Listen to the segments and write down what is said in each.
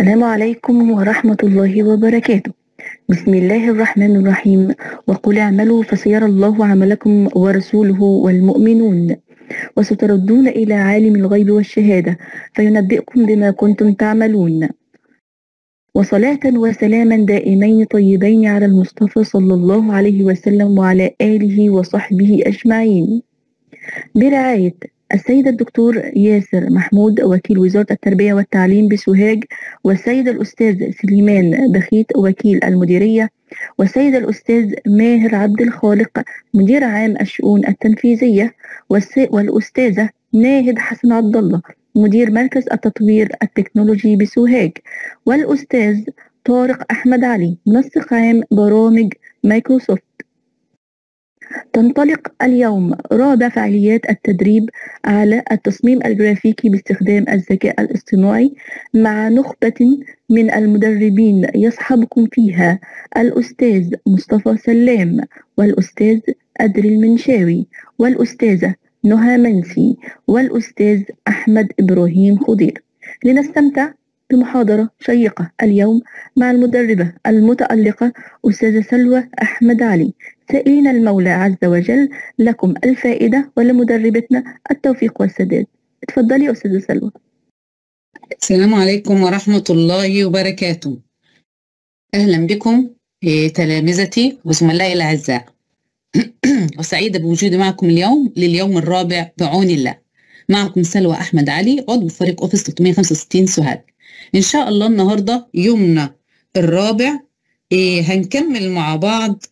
السلام عليكم ورحمة الله وبركاته بسم الله الرحمن الرحيم وقل اعملوا فسيرى الله عملكم ورسوله والمؤمنون وستردون إلى عالم الغيب والشهادة فينبئكم بما كنتم تعملون وصلاة وسلاما دائمين طيبين على المصطفى صلى الله عليه وسلم وعلى آله وصحبه أجمعين برعاية السيد الدكتور ياسر محمود وكيل وزارة التربية والتعليم بسوهاج والسيد الأستاذ سليمان بخيت وكيل المديرية والسيد الأستاذ ماهر عبد الخالق مدير عام الشؤون التنفيذية والأستاذة ناهد حسن عبد الله مدير مركز التطوير التكنولوجي بسوهاج والأستاذ طارق أحمد علي منسق عام برامج مايكروسوفت تنطلق اليوم رابع فعاليات التدريب على التصميم الجرافيكي باستخدام الذكاء الاصطناعي مع نخبة من المدربين يصحبكم فيها الأستاذ مصطفى سلام والأستاذ أدري المنشاوي والأستاذة نهى منسي والأستاذ أحمد إبراهيم خضير لنستمتع بمحاضرة شيقة اليوم مع المدربة المتألقة أستاذة سلوى أحمد علي سائلين المولى عز وجل لكم الفائدة ولمدربتنا التوفيق والسداد اتفضلي أستاذة سلوى السلام عليكم ورحمة الله وبركاته أهلا بكم تلامذتي وزملائي الأعزاء وسعيدة بوجودي معكم اليوم لليوم الرابع بعون الله معكم سلوى أحمد علي عضو فريق أوفيس 365 سوهاج إن شاء الله النهاردة يومنا الرابع إيه هنكمل مع بعض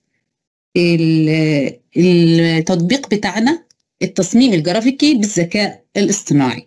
التطبيق بتاعنا التصميم الجرافيكي بالذكاء الاصطناعي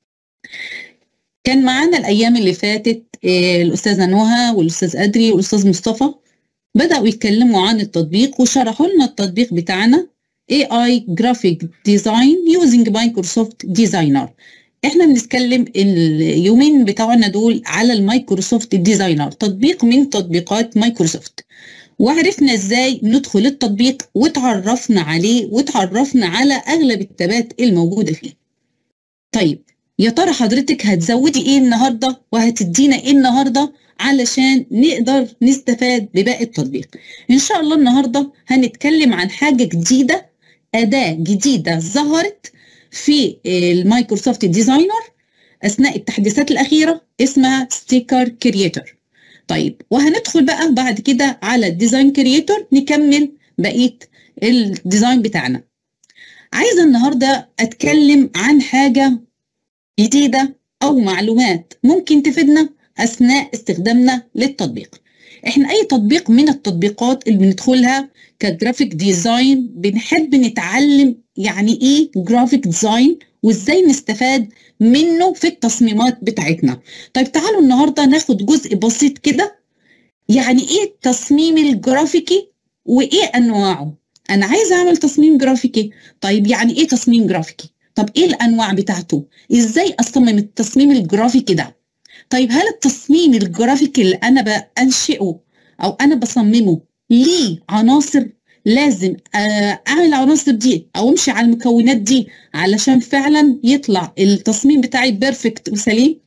كان معانا الايام اللي فاتت الاستاذه نهى والاستاذ ادري والاستاذ مصطفى بداوا يتكلموا عن التطبيق وشرحوا لنا التطبيق بتاعنا AI Graphic Design using Microsoft Designer احنا بنتكلم اليومين بتوعنا دول على المايكروسوفت ديزاينر تطبيق من تطبيقات مايكروسوفت وعرفنا ازاي ندخل التطبيق وتعرفنا عليه وتعرفنا على اغلب التابات الموجوده فيه طيب يا ترى حضرتك هتزودي ايه النهارده وهتدينا ايه النهارده علشان نقدر نستفاد بباقي التطبيق ان شاء الله النهارده هنتكلم عن حاجه جديده اداه جديده ظهرت في المايكروسوفت ديزاينر اثناء التحديثات الاخيره اسمها ستيكر كرييتور طيب وهندخل بقى بعد كده على الديزاين كرييتور نكمل بقيه الديزاين بتاعنا عايزه النهارده اتكلم عن حاجه جديده او معلومات ممكن تفيدنا اثناء استخدامنا للتطبيق احنا اي تطبيق من التطبيقات اللي بندخلها كجرافيك ديزاين بنحب نتعلم يعني ايه جرافيك ديزاين وازاي نستفاد منه في التصميمات بتاعتنا طيب تعالوا النهارده ناخد جزء بسيط كده يعني ايه التصميم الجرافيكي وايه انواعه انا عايزه اعمل تصميم جرافيكي طيب يعني ايه تصميم جرافيكي طب ايه الانواع بتاعته ازاي اصمم التصميم الجرافيكي ده طيب هل التصميم الجرافيكي اللي انا بانشئه او انا بصممه ليه عناصر لازم اعمل العناصر دي او امشي على المكونات دي علشان فعلا يطلع التصميم بتاعي بيرفكت وسليم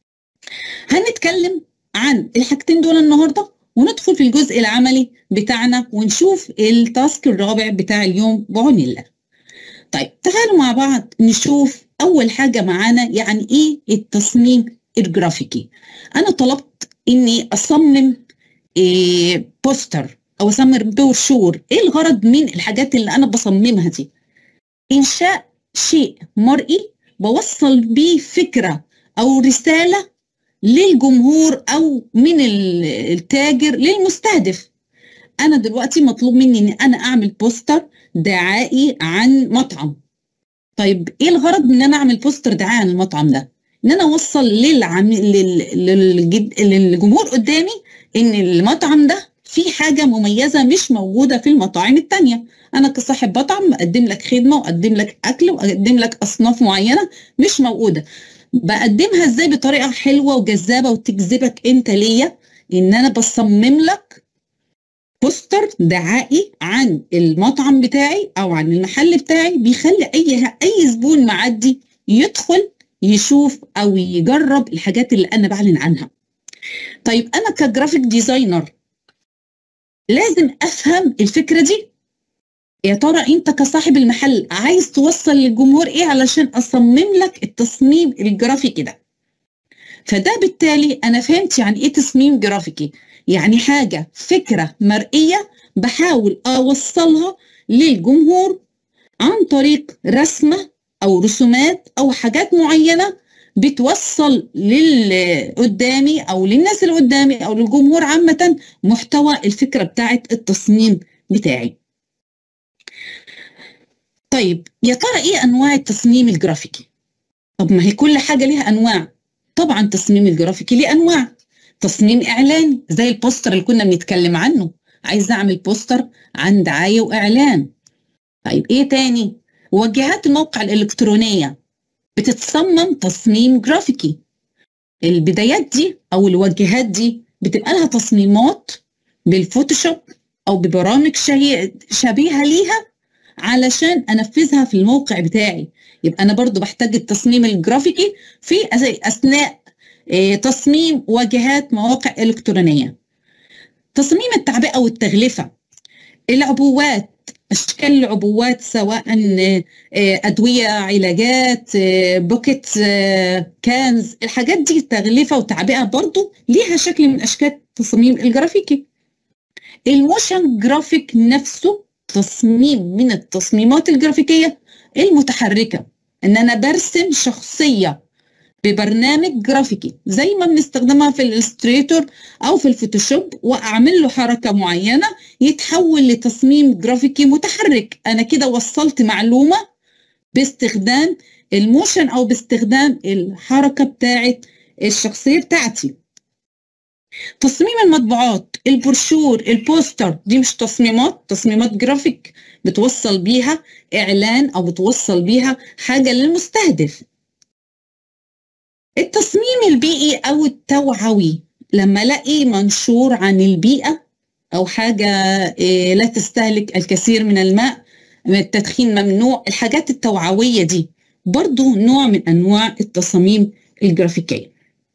هنتكلم عن الحاجتين دول النهارده وندخل في الجزء العملي بتاعنا ونشوف التاسك الرابع بتاع اليوم بعون الله طيب تعالوا مع بعض نشوف اول حاجه معانا يعني ايه التصميم الجرافيكي انا طلبت اني اصمم إيه بوستر او اصمم بروشور ايه الغرض من الحاجات اللي انا بصممها دي انشاء شيء مرئي بوصل بيه فكره او رساله للجمهور او من التاجر للمستهدف انا دلوقتي مطلوب مني ان انا اعمل بوستر دعائي عن مطعم طيب ايه الغرض من ان انا اعمل بوستر دعائي عن المطعم ده ان انا اوصل للعم... لل... للجد... للجمهور قدامي ان المطعم ده في حاجة مميزة مش موجودة في المطاعم التانية أنا كصاحب مطعم بقدم لك خدمة وأقدم لك أكل وأقدم لك أصناف معينة مش موجودة بقدمها إزاي بطريقة حلوة وجذابة وتجذبك أنت ليا إن أنا بصمم لك بوستر دعائي عن المطعم بتاعي أو عن المحل بتاعي بيخلي أي أي زبون معدي يدخل يشوف أو يجرب الحاجات اللي أنا بعلن عنها طيب انا كجرافيك ديزاينر لازم افهم الفكره دي يا ترى انت كصاحب المحل عايز توصل للجمهور ايه علشان اصمم لك التصميم الجرافيكي ده فده بالتالي انا فهمت يعني ايه تصميم جرافيكي يعني حاجه فكره مرئيه بحاول اوصلها للجمهور عن طريق رسمه او رسومات او حاجات معينه بتوصل للي قدامي او للناس اللي قدامي او للجمهور عامه محتوى الفكره بتاعت التصميم بتاعي طيب يا ترى ايه انواع التصميم الجرافيكي طب ما هي كل حاجه ليها انواع طبعا التصميم الجرافيكي ليه انواع تصميم اعلاني زي البوستر اللي كنا بنتكلم عنه عايز اعمل بوستر عن دعايه واعلان طيب ايه تاني واجهات الموقع الالكترونيه بتتصمم تصميم جرافيكي البدايات دي او الواجهات دي بتبقى لها تصميمات بالفوتوشوب او ببرامج شبيهه ليها علشان انفذها في الموقع بتاعي يبقى انا برضو بحتاج التصميم الجرافيكي في اثناء تصميم واجهات مواقع الكترونيه تصميم التعبئه والتغلفه العبوات اشكال العبوات سواء ادويه علاجات بوكيت كانز الحاجات دي تغلفه وتعبئه برضو ليها شكل من اشكال التصميم الجرافيكي الموشن جرافيك نفسه تصميم من التصميمات الجرافيكيه المتحركه ان انا برسم شخصيه ببرنامج جرافيكي زي ما بنستخدمها في الالستريتور او في الفوتوشوب واعمل له حركه معينه يتحول لتصميم جرافيكي متحرك انا كده وصلت معلومه باستخدام الموشن او باستخدام الحركه بتاعه الشخصيه بتاعتي تصميم المطبوعات البروشور البوستر دي مش تصميمات تصميمات جرافيك بتوصل بيها اعلان او بتوصل بيها حاجه للمستهدف التصميم البيئي او التوعوي لما الاقي منشور عن البيئه او حاجه لا تستهلك الكثير من الماء التدخين ممنوع الحاجات التوعويه دي برضو نوع من انواع التصاميم الجرافيكيه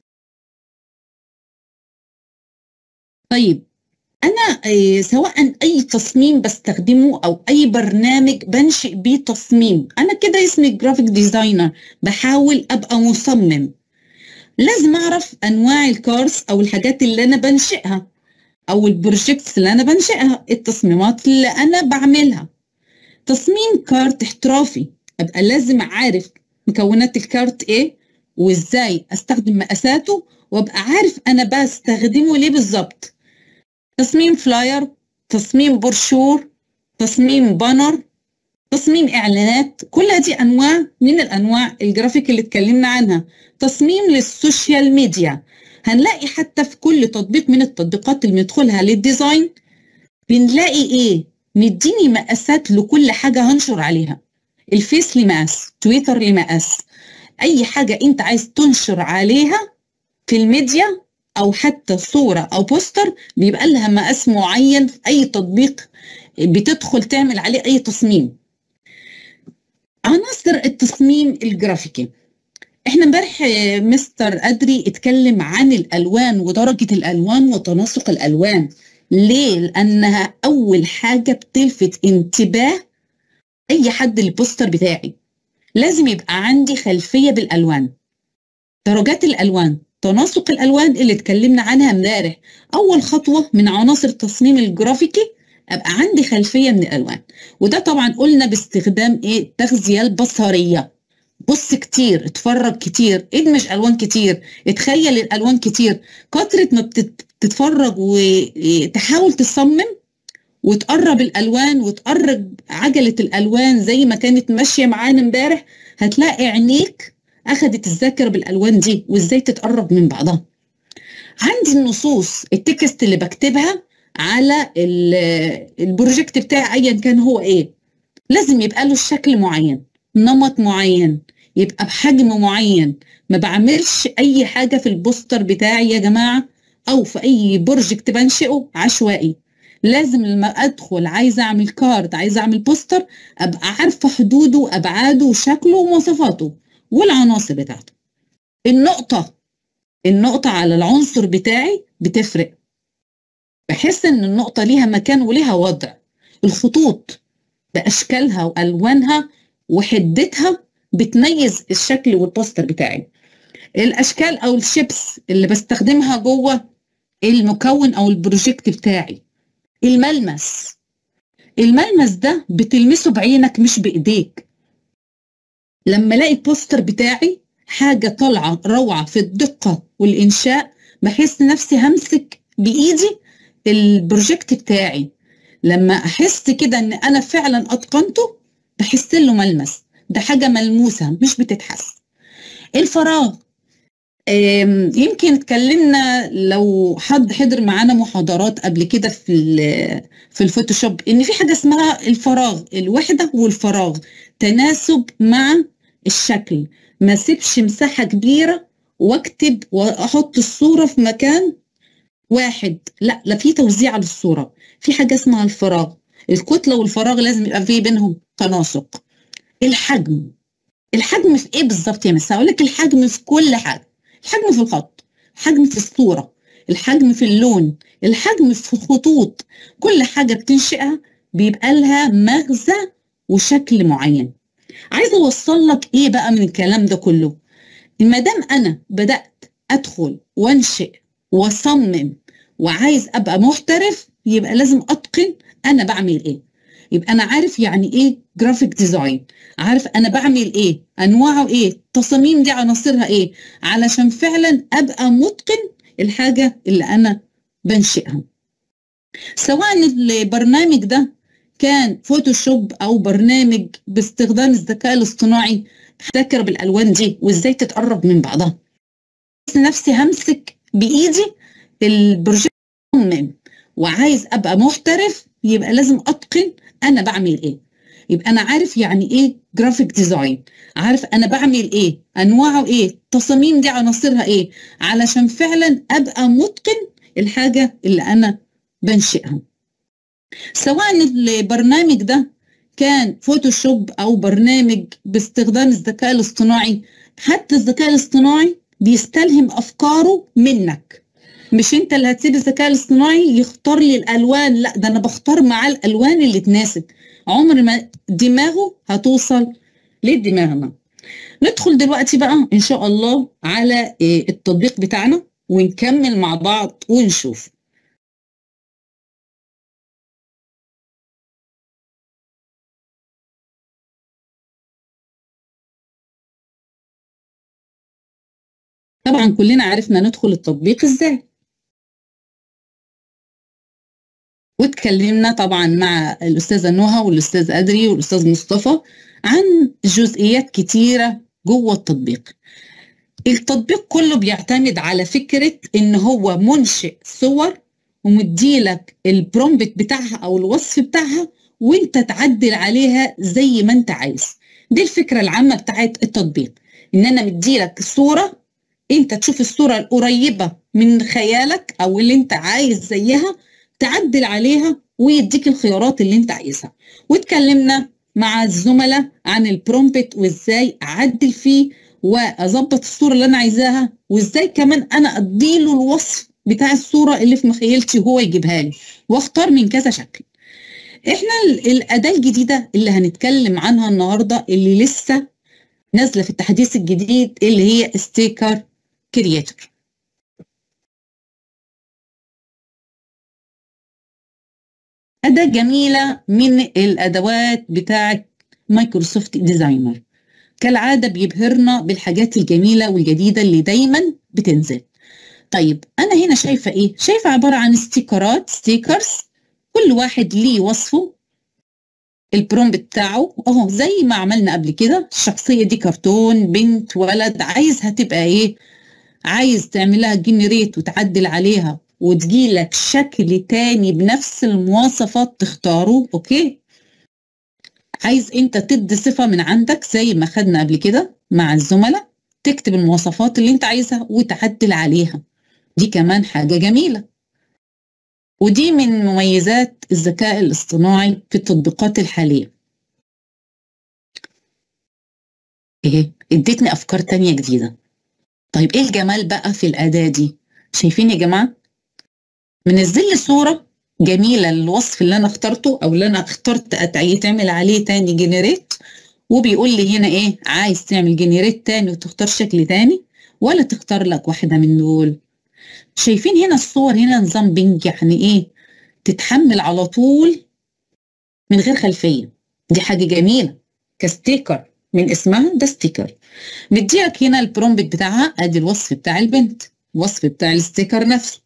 طيب انا سواء اي تصميم بستخدمه او اي برنامج بنشئ بيه تصميم انا كده اسمي جرافيك ديزاينر بحاول ابقى مصمم لازم اعرف انواع الكارس او الحاجات اللي انا بنشئها او البروجيكتس اللي انا بنشئها التصميمات اللي انا بعملها تصميم كارت احترافي ابقى لازم عارف مكونات الكارت ايه وازاي استخدم مقاساته وابقى عارف انا بستخدمه ليه بالظبط تصميم فلاير تصميم برشور تصميم بانر تصميم اعلانات كل هذه انواع من الانواع الجرافيك اللي اتكلمنا عنها تصميم للسوشيال ميديا هنلاقي حتى في كل تطبيق من التطبيقات اللي بندخلها للديزاين بنلاقي ايه مديني مقاسات لكل حاجه هنشر عليها الفيس ليه مقاس تويتر ليه مقاس اي حاجه انت عايز تنشر عليها في الميديا او حتى صوره او بوستر بيبقى لها مقاس معين في اي تطبيق بتدخل تعمل عليه اي تصميم عناصر التصميم الجرافيكي احنا امبارح مستر ادري اتكلم عن الالوان ودرجه الالوان وتناسق الالوان ليه لانها اول حاجه بتلفت انتباه اي حد البوستر بتاعي لازم يبقى عندي خلفيه بالالوان درجات الالوان تناسق الالوان اللي اتكلمنا عنها امبارح اول خطوه من عناصر التصميم الجرافيكي ابقى عندي خلفيه من الالوان وده طبعا قلنا باستخدام ايه التغذيه البصريه بص كتير اتفرج كتير ادمج الوان كتير اتخيل الالوان كتير كتره ما بتتفرج وتحاول تصمم وتقرب الالوان وتقرب عجله الالوان زي ما كانت ماشيه معانا امبارح هتلاقي عينيك اخذت الذاكره بالالوان دي وازاي تتقرب من بعضها عندي النصوص التكست اللي بكتبها على البروجكت بتاعي ايا كان هو ايه لازم يبقى له شكل معين نمط معين يبقى بحجم معين ما بعملش اي حاجه في البوستر بتاعي يا جماعه او في اي بروجكت بنشئه عشوائي لازم لما ادخل عايزه اعمل كارد عايزه اعمل بوستر ابقى عارفه حدوده وابعاده وشكله ومواصفاته والعناصر بتاعته النقطه النقطة على العنصر بتاعي بتفرق بحس ان النقطة ليها مكان وليها وضع الخطوط بأشكالها وألوانها وحدتها بتميز الشكل والبوستر بتاعي الأشكال أو الشيبس اللي بستخدمها جوه المكون أو البروجكت بتاعي الملمس الملمس ده بتلمسه بعينك مش بإيديك لما الاقي البوستر بتاعي حاجة طالعة روعة في الدقة والإنشاء بحس نفسي همسك بإيدي البروجكت بتاعي لما أحس كده إن أنا فعلا أتقنته بحس له ملمس ده حاجة ملموسة مش بتتحس الفراغ يمكن اتكلمنا لو حد حضر معانا محاضرات قبل كده في في الفوتوشوب ان في حاجه اسمها الفراغ الوحده والفراغ تناسب مع الشكل ما اسيبش مساحه كبيره واكتب واحط الصوره في مكان واحد لا لا في توزيع للصوره في حاجه اسمها الفراغ الكتله والفراغ لازم يبقى في بينهم تناسق الحجم الحجم في ايه بالظبط يا مس هقول لك الحجم في كل حاجه الحجم في الخط الحجم في الصوره الحجم في اللون الحجم في الخطوط كل حاجه بتنشئها بيبقى لها مغزى وشكل معين عايزه اوصل لك ايه بقى من الكلام ده كله ما دام انا بدات ادخل وانشئ واصمم وعايز ابقى محترف يبقى لازم اتقن انا بعمل ايه يبقى انا عارف يعني ايه جرافيك ديزاين عارف انا بعمل ايه انواعه ايه التصاميم دي عناصرها ايه علشان فعلا ابقى متقن الحاجه اللي انا بنشئها سواء البرنامج ده كان فوتوشوب او برنامج باستخدام الذكاء الاصطناعي افتكر بالالوان دي وازاي تتقرب من بعضها نفسي همسك بايدي البروجكت وعايز ابقى محترف يبقى لازم اتقن انا بعمل ايه يبقى انا عارف يعني ايه جرافيك ديزاين عارف انا بعمل ايه انواعه ايه التصاميم دي عناصرها ايه علشان فعلا ابقى متقن الحاجه اللي انا بنشئها سواء البرنامج ده كان فوتوشوب او برنامج باستخدام الذكاء الاصطناعي حتى الذكاء الاصطناعي بيستلهم افكاره منك مش انت اللي هتسيب الذكاء الاصطناعي يختار لي الالوان لا ده انا بختار معاه الالوان اللي تناسب عمر ما دماغه هتوصل لدماغنا ندخل دلوقتي بقى ان شاء الله على التطبيق بتاعنا ونكمل مع بعض ونشوف طبعا كلنا عرفنا ندخل التطبيق ازاي واتكلمنا طبعا مع الاستاذه نهى والاستاذ ادري والاستاذ مصطفى عن جزئيات كتيره جوه التطبيق التطبيق كله بيعتمد على فكره ان هو منشئ صور ومديلك البرومبت بتاعها او الوصف بتاعها وانت تعدل عليها زي ما انت عايز دي الفكره العامه بتاعت التطبيق ان انا مديلك صوره انت تشوف الصوره القريبه من خيالك او اللي انت عايز زيها تعدل عليها ويديك الخيارات اللي انت عايزها واتكلمنا مع الزملاء عن البرومبت وازاي اعدل فيه واظبط الصوره اللي انا عايزاها وازاي كمان انا اديله الوصف بتاع الصوره اللي في مخيلتي وهو يجيبها لي واختار من كذا شكل احنا الاداه الجديده اللي هنتكلم عنها النهارده اللي لسه نازله في التحديث الجديد اللي هي ستيكر كرييتور أداة جميلة من الأدوات بتاعة مايكروسوفت ديزاينر كالعادة بيبهرنا بالحاجات الجميلة والجديدة اللي دايما بتنزل طيب أنا هنا شايفة إيه؟ شايفة عبارة عن ستيكرات ستيكرز كل واحد ليه وصفه البرومبت بتاعه اهو زي ما عملنا قبل كده الشخصية دي كرتون بنت ولد عايزها تبقى ايه عايز تعملها جنريت وتعدل عليها وتجيلك شكل تاني بنفس المواصفات تختاره اوكي عايز انت تدي صفة من عندك زي ما خدنا قبل كده مع الزملاء تكتب المواصفات اللي انت عايزها وتعدل عليها دي كمان حاجة جميلة ودي من مميزات الذكاء الاصطناعي في التطبيقات الحالية ايه ادتني افكار تانية جديدة طيب ايه الجمال بقى في الاداه دي شايفين يا جماعه منزل لي صوره جميله للوصف اللي انا اخترته او اللي انا اخترت يتعمل عليه تاني جنريت وبيقول لي هنا ايه عايز تعمل جنريت تاني وتختار شكل تاني ولا تختار لك واحده من دول شايفين هنا الصور هنا نظام بينج يعني ايه تتحمل على طول من غير خلفيه دي حاجه جميله كستيكر من اسمها ده ستيكر مديك هنا البرومبت بتاعها ادي الوصف بتاع البنت الوصف بتاع الستيكر نفسه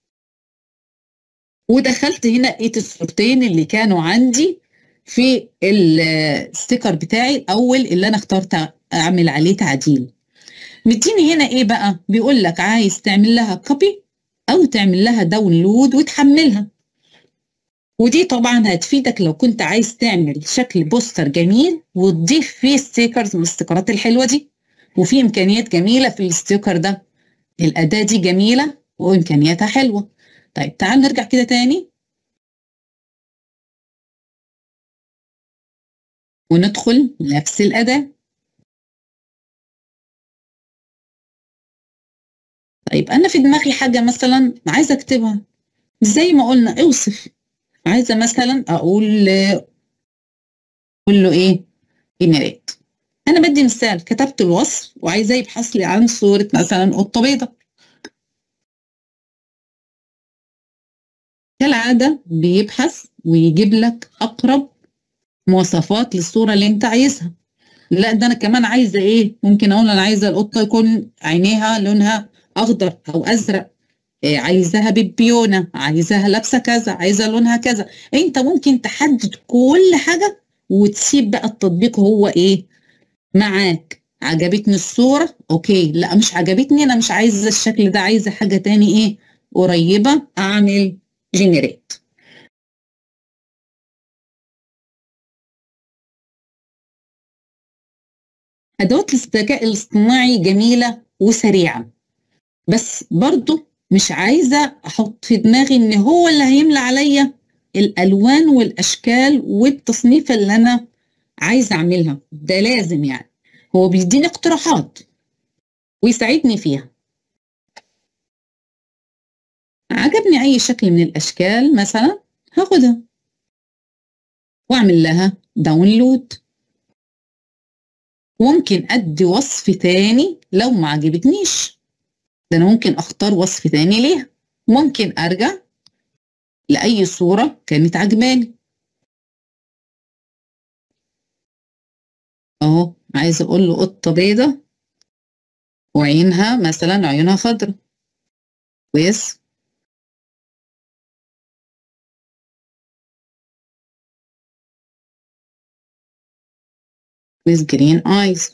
ودخلت هنا لقيت الصورتين اللي كانوا عندي في الستيكر بتاعي الاول اللي انا اخترت اعمل عليه تعديل مديني هنا ايه بقى بيقول لك عايز تعمل لها كوبي او تعمل لها داونلود وتحملها ودي طبعا هتفيدك لو كنت عايز تعمل شكل بوستر جميل وتضيف فيه ستيكرز من الاستيكرات الحلوه دي وفي امكانيات جميله في الستيكر ده الاداه دي جميله وامكانياتها حلوه طيب تعال نرجع كده تاني وندخل نفس الاداه طيب انا في دماغي حاجه مثلا عايزه اكتبها زي ما قلنا اوصف عايزه مثلا اقول اقول له ايه جنريت انا بدي مثال كتبت الوصف وعايزاه يبحث لي عن صوره مثلا قطه بيضاء كالعاده بيبحث ويجيب لك اقرب مواصفات للصوره اللي انت عايزها لا ده انا كمان عايزه ايه ممكن اقول انا عايزه القطه يكون عينيها لونها اخضر او ازرق إيه عايزاها بيبيونه عايزاها لابسه كذا عايزه لونها كذا انت ممكن تحدد كل حاجه وتسيب بقى التطبيق هو ايه معاك عجبتني الصوره اوكي لا مش عجبتني انا مش عايزه الشكل ده عايزه حاجه تاني ايه قريبه اعمل جنريت ادوات الذكاء الاصطناعي جميله وسريعه بس برضو مش عايزه احط في دماغي ان هو اللي هيملى عليا الالوان والاشكال والتصنيف اللي انا عايزه اعملها ده لازم يعني هو بيديني اقتراحات ويساعدني فيها عجبني اي شكل من الاشكال مثلا هاخدها واعمل لها داونلود ممكن ادي وصف تاني لو ما عجبتنيش ده انا ممكن اختار وصف تاني ليها ممكن ارجع لاي صوره كانت عجباني اهو عايزه اقول له قطه بيضه وعينها مثلا عيونها خضراء كويس with green eyes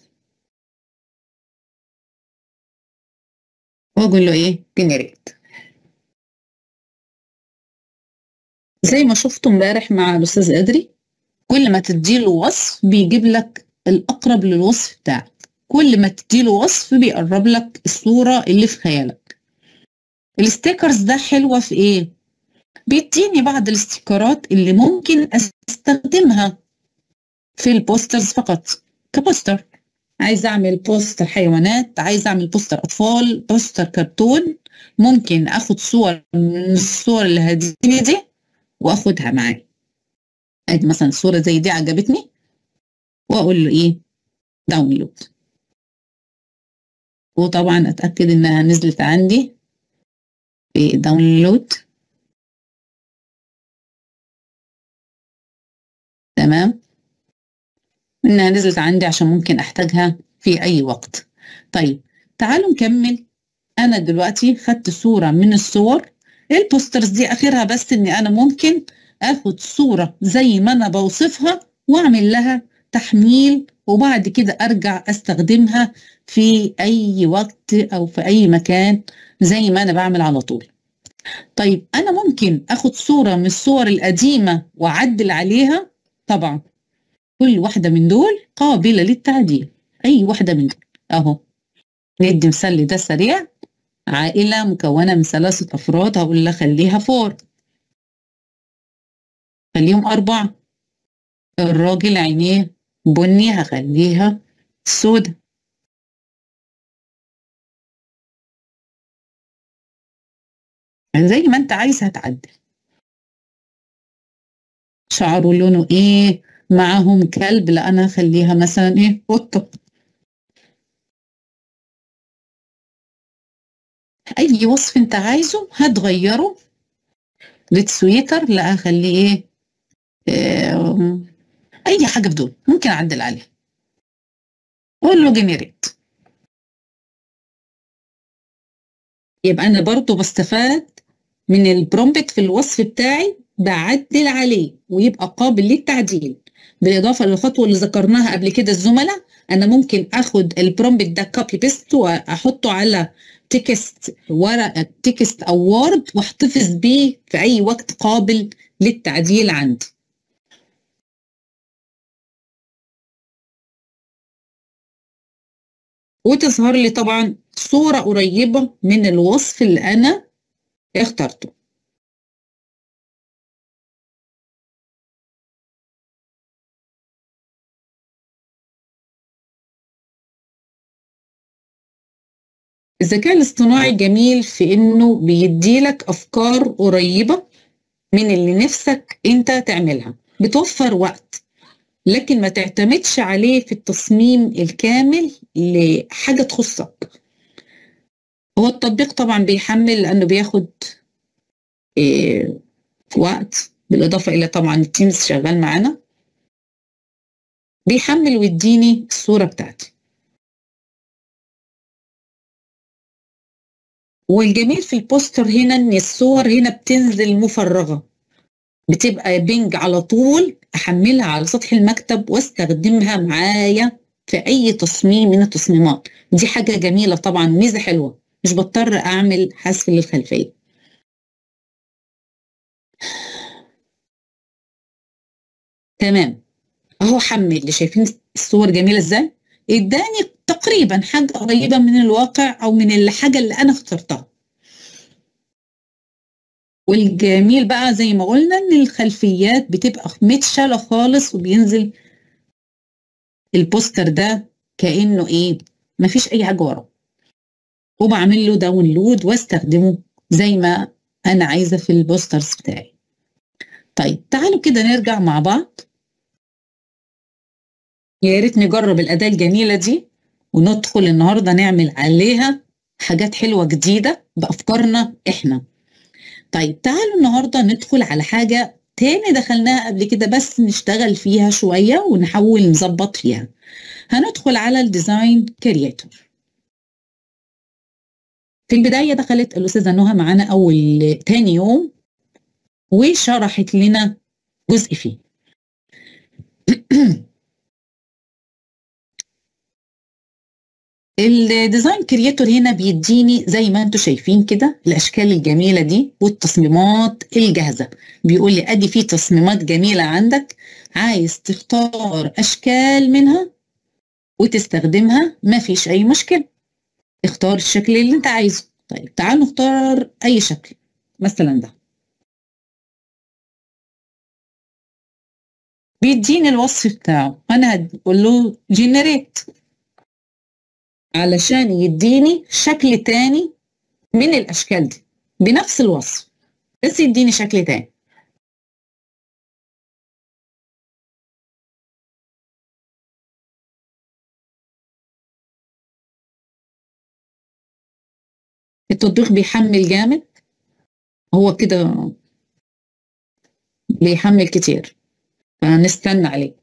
واقول له ايه جنريت زي ما شفتوا امبارح مع الاستاذ ادري كل ما تديله وصف بيجيب لك الاقرب للوصف بتاعك كل ما تديله وصف بيقرب لك الصوره اللي في خيالك الستيكرز ده حلوه في ايه بيديني بعض الاستيكرات اللي ممكن استخدمها في البوسترز فقط كبوستر عايز اعمل بوستر حيوانات عايز اعمل بوستر اطفال بوستر كرتون ممكن اخد صور من الصور اللي هتجيلي دي واخدها معايا ادي مثلا صوره زي دي عجبتني واقول له ايه داونلود وطبعا اتاكد انها نزلت عندي في داونلود تمام انها نزلت عندي عشان ممكن احتاجها في اي وقت طيب تعالوا نكمل انا دلوقتي خدت صورة من الصور البوسترز دي اخرها بس اني انا ممكن اخد صورة زي ما انا بوصفها واعمل لها تحميل وبعد كده ارجع استخدمها في اي وقت او في اي مكان زي ما انا بعمل على طول طيب انا ممكن اخد صورة من الصور القديمة واعدل عليها طبعا كل واحدة من دول قابلة للتعديل أي واحدة من دول أهو ندي مثال لده سريع عائلة مكونة من ثلاثة أفراد هقول لها خليها فور خليهم أربعة الراجل عينيه بني هخليها سودا يعني زي ما انت عايز هتعدل شعره لونه ايه معاهم كلب لا انا هخليها مثلا ايه قطه اي وصف انت عايزه هتغيره للسويتر لا اخليه ايه آه، اي حاجه في دول ممكن اعدل عليها قول له جنريت يبقى انا برضو بستفاد من البرومبت في الوصف بتاعي بعدل عليه ويبقى قابل للتعديل بالاضافه للخطوه اللي ذكرناها قبل كده الزملاء انا ممكن اخد البرومبت ده كوبي بيست واحطه على تكست ورقه تكست او وورد واحتفظ بيه في اي وقت قابل للتعديل عندي وتظهر لي طبعا صورة قريبة من الوصف اللي أنا اخترته الذكاء الاصطناعي جميل في انه بيديلك افكار قريبة من اللي نفسك انت تعملها بتوفر وقت لكن ما تعتمدش عليه في التصميم الكامل لحاجة تخصك هو التطبيق طبعا بيحمل لأنه بياخد إيه وقت بالإضافة إلى طبعا التيمز شغال معانا بيحمل ويديني الصورة بتاعتي والجميل في البوستر هنا ان الصور هنا بتنزل مفرغة بتبقى بينج على طول احملها على سطح المكتب واستخدمها معايا في اي تصميم من التصميمات دي حاجة جميلة طبعا ميزة حلوة مش بضطر اعمل حذف للخلفية تمام اهو حمل اللي شايفين الصور جميلة ازاي اداني تقريبا حاجة قريبة من الواقع او من الحاجة اللي انا اخترتها والجميل بقى زي ما قلنا ان الخلفيات بتبقى متشالة خالص وبينزل البوستر ده كأنه ايه مفيش اي حاجة وراه وبعمل له داونلود واستخدمه زي ما انا عايزة في البوسترز بتاعي طيب تعالوا كده نرجع مع بعض يا ريت نجرب الأداة الجميلة دي وندخل النهاردة نعمل عليها حاجات حلوة جديدة بأفكارنا إحنا طيب تعالوا النهاردة ندخل على حاجة تاني دخلناها قبل كده بس نشتغل فيها شوية ونحاول نظبط فيها هندخل على الديزاين كرياتور في البداية دخلت الأستاذة نهى معانا أول تاني يوم وشرحت لنا جزء فيه الديزاين كرياتور هنا بيديني زي ما انتم شايفين كده الاشكال الجميله دي والتصميمات الجاهزه بيقول لي ادي في تصميمات جميله عندك عايز تختار اشكال منها وتستخدمها ما فيش اي مشكله اختار الشكل اللي انت عايزه طيب تعال نختار اي شكل مثلا ده بيديني الوصف بتاعه انا هقول له جنريت علشان يديني شكل تاني من الاشكال دي بنفس الوصف بس يديني شكل تاني التطبيق بيحمل جامد هو كده بيحمل كتير فنستنى عليه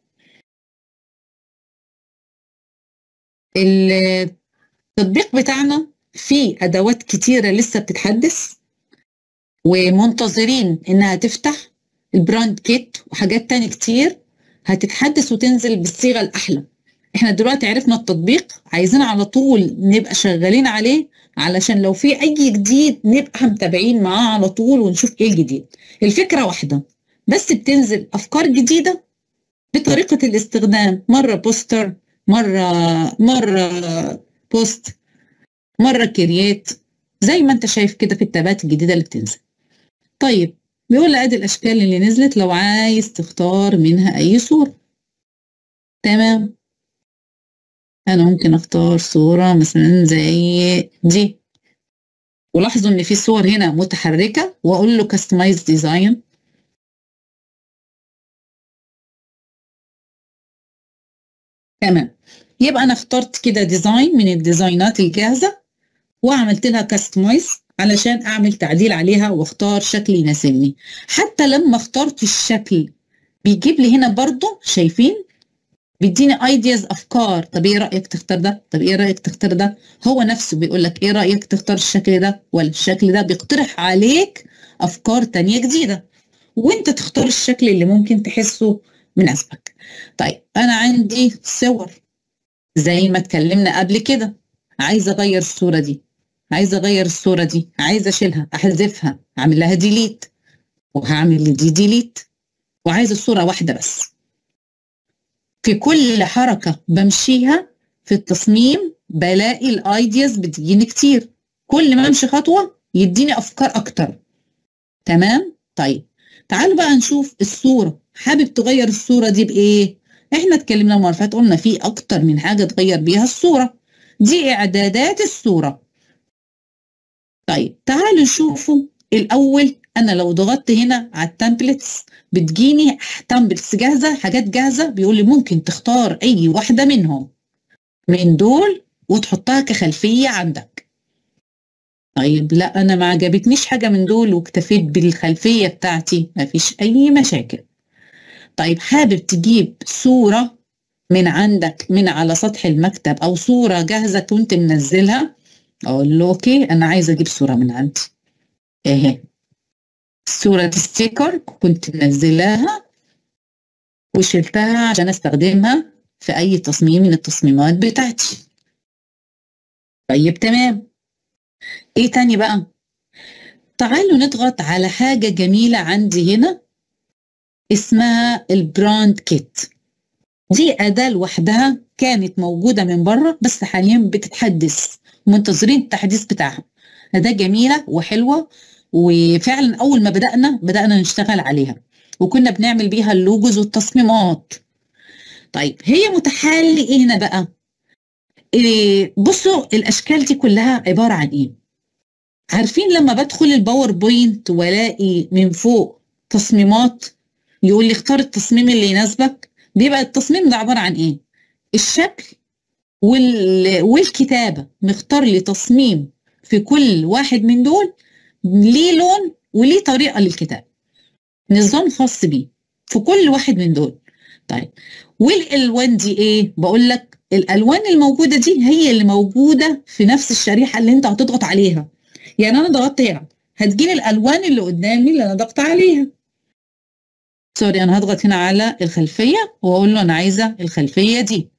التطبيق بتاعنا فيه ادوات كتيره لسه بتتحدث ومنتظرين انها تفتح البراند كيت وحاجات تاني كتير هتتحدث وتنزل بالصيغه الاحلى احنا دلوقتي عرفنا التطبيق عايزين على طول نبقى شغالين عليه علشان لو في اي جديد نبقى متابعين معاه على طول ونشوف ايه الجديد الفكره واحده بس بتنزل افكار جديده بطريقه الاستخدام مره بوستر مره مره بوست مره كرييت زي ما انت شايف كده في التابات الجديده اللي بتنزل طيب بيقول لي ادي الاشكال اللي نزلت لو عايز تختار منها اي صوره تمام انا ممكن اختار صوره مثلا زي دي ولاحظوا ان في صور هنا متحركه واقول له كاستمايز ديزاين تمام يبقى انا اخترت كده ديزاين من الديزاينات الجاهزه وعملت لها كاستمايز علشان اعمل تعديل عليها واختار شكل يناسبني حتى لما اخترت الشكل بيجيب لي هنا برضو شايفين بيديني ايدياز افكار طب ايه رايك تختار ده طب ايه رايك تختار ده هو نفسه بيقول لك ايه رايك تختار الشكل ده ولا الشكل ده بيقترح عليك افكار تانية جديده وانت تختار الشكل اللي ممكن تحسه مناسبك طيب انا عندي صور زي ما اتكلمنا قبل كده عايزه اغير الصوره دي عايزه اغير الصوره دي عايزه اشيلها احذفها اعمل لها ديليت وهعمل دي ديليت وعايزه الصوره واحده بس في كل حركه بمشيها في التصميم بلاقي الايدياز بتجيني كتير كل ما امشي خطوه يديني افكار اكتر تمام طيب تعالوا بقى نشوف الصوره حابب تغير الصوره دي بايه احنا اتكلمنا المره اللي فاتت قلنا في اكتر من حاجه تغير بيها الصوره دي اعدادات الصوره طيب تعالوا نشوفوا الاول انا لو ضغطت هنا على التمبلتس بتجيني تمبلتس جاهزه حاجات جاهزه بيقول لي ممكن تختار اي واحده منهم من دول وتحطها كخلفيه عندك طيب لا انا ما عجبتنيش حاجه من دول واكتفيت بالخلفيه بتاعتي مفيش اي مشاكل طيب حابب تجيب صوره من عندك من على سطح المكتب او صوره جاهزه كنت منزلها اقول له اوكي انا عايزه اجيب صوره من عندي اهي صوره ستيكر كنت منزلاها وشلتها عشان استخدمها في اي تصميم من التصميمات بتاعتي طيب تمام ايه تاني بقى تعالوا نضغط على حاجة جميلة عندي هنا اسمها البراند كيت دي أداة لوحدها كانت موجودة من بره بس حاليا بتتحدث منتظرين التحديث بتاعها أداة جميلة وحلوة وفعلا أول ما بدأنا بدأنا نشتغل عليها وكنا بنعمل بيها اللوجوز والتصميمات طيب هي متاحة لي ايه هنا بقى إيه بصوا الاشكال دي كلها عباره عن ايه عارفين لما بدخل الباوربوينت والاقي من فوق تصميمات يقول لي اختار التصميم اللي يناسبك بيبقى التصميم ده عباره عن ايه الشكل وال... والكتابه مختار لي تصميم في كل واحد من دول ليه لون وليه طريقه للكتابه نظام خاص بيه في كل واحد من دول طيب والالوان دي ايه بقول لك الالوان الموجوده دي هي اللي موجوده في نفس الشريحه اللي انت هتضغط عليها يعني انا ضغطت هنا هتجيلي الالوان اللي قدامي اللي انا ضغط عليها سوري انا هضغط هنا على الخلفيه واقول له انا عايزه الخلفيه دي